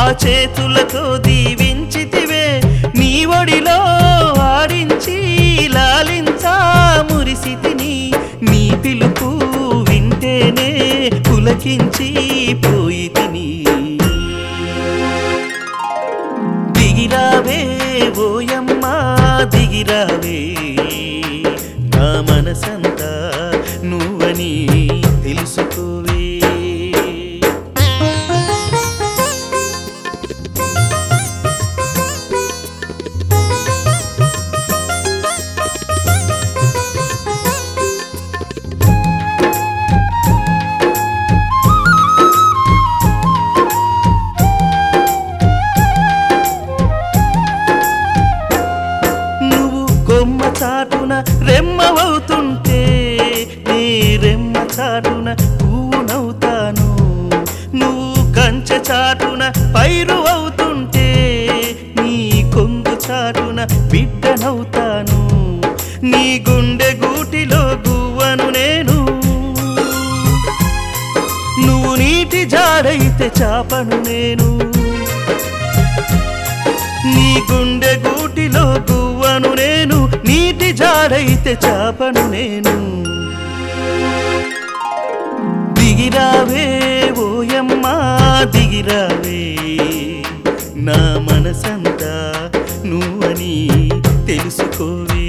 చేతులతో దీవించితివే నీ ఒడిలో ఆడించి లాలించా మురిసితిని నీ పిలుపు వింటేనే పులకించి పోయి తిని దిగిరావే ఓయమ్మా దిగిరావే నా మనసంతా నువ్వని తెలుసుకోవే నువ్వు కొమ్మ చాటున రెమ్మవవుతుంటే నీ రెమ్మ చాటున పువ్వునవుతాను నువ్వు కంచె చాటున పైరు అవుతుంటే నీ కొంగు చాటున బిడ్డనవుతాను నీ గుండె గూటిలో గువ్వను నేను నువ్వు నీటి జాడైతే చాపను నేను నీ గుండె గూటిలో గువ్వను నేను నీటి జాడైతే చాపను నేను దిగిరావే ఓయమ్మా దిగిరావే నా మనసంతా నువ్వని తెలుసుకోవే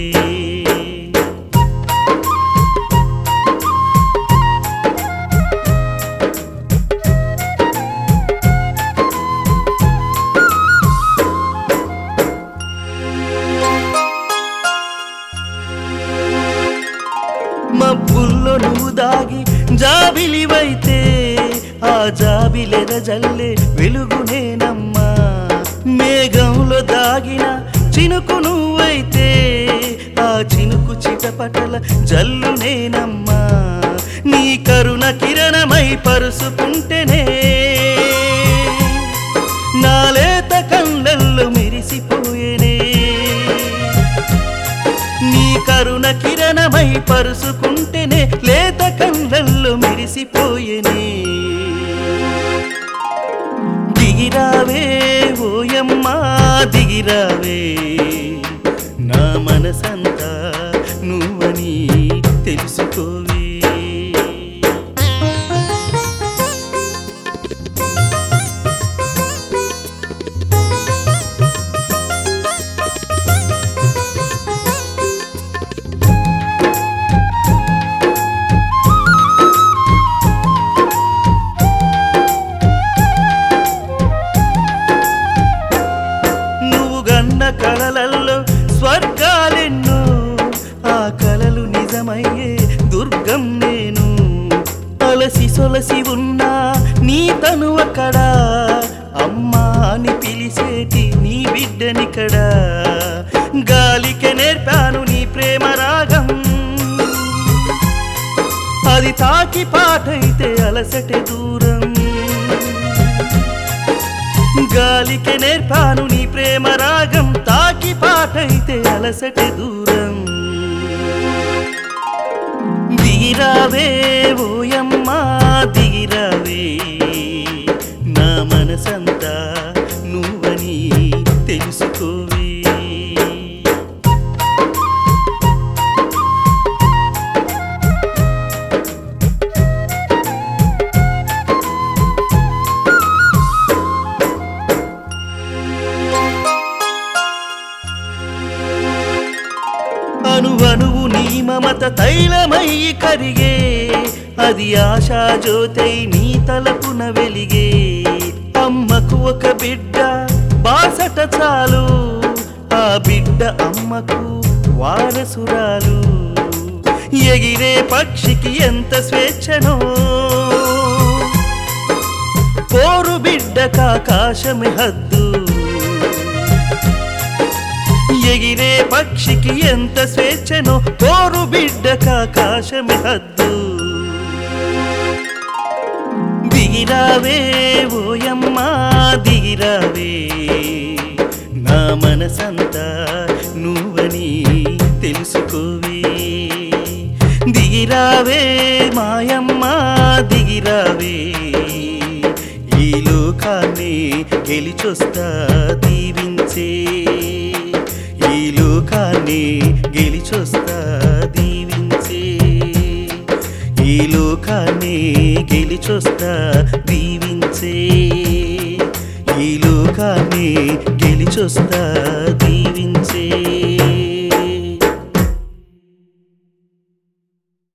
మబ్బుల్లో నువ్వు దాగి జాబిలివైతే ఆ జాబిలెద జల్లే వెలుగు నేనమ్మా మేఘంలో దాగిన చినుకు నువ్వైతే ఆ చినుకు చిటపటల జల్లు నేనమ్మా నీ కరుణ కిరణమై పరుసుకుంటేనే నాలేత కళ్ళల్లో మెరిసిపోయేనే నీ కరుణ కిరణమై పరుసుకుంటేనే లేత కళ్ళల్లో మెరిసిపోయేనే దిగిరావే ఓయమ్మా దిగిరావే నా మనసంతా నువ్వని తెలుసుకోవే నువ్వు గన్న కలలల్లో స్వర్గాలెన్నో ఆ కలలు నిజమయ్యే దుర్గం నేను అలసి సొలసి ఉన్నా నీ తను అక్కడా అమ్మా అని పిలిచేటి నీ బిడ్డనికడా గాలికి నేర్పాను నీ ప్రేమ రాగం అది తాకి పాటైతే అలసటే దూరం గాలికి నేర్పాను నీ ప్రేమ రాగం తాకి పాటైతే అలసటే దూరం దిగిరావే ఓయమ్మా దిగిరావే నా మనసంతా నువ్వని తెలుసుకోవే అణువణువు నీ మమత తైలమయ్యి కరిగే అది ఆశా జ్యోతై నీ తలపున వెలిగే అమ్మకు ఒక బిడ్డ బాసట చాలు ఆ బిడ్డ అమ్మకు వారసురాలు ఎగిరే పక్షికి ఎంత స్వేచ్ఛనో పోరు బిడ్డకాకాశమే హద్దు ఎగిరే పక్షికి ఎంత స్వేచ్ఛనో పోరు బిడ్డకాకాశమే హద్దు దిగిరావే ఓయమ్మా దిగిరావే నా మనసంతా నువ్వని తెలుసుకోవే దిగిరావే మాయమ్మా దిగిరావే ఈ లోకాన్ని గెలిచొస్తా దీవించే ఈ లోకాన్ని గెలిచొస్తా దీవించే ఈ లోకాన్ని గెలిచొస్తా దీవించే ఈ లోకాన్ని గెలిచొస్తా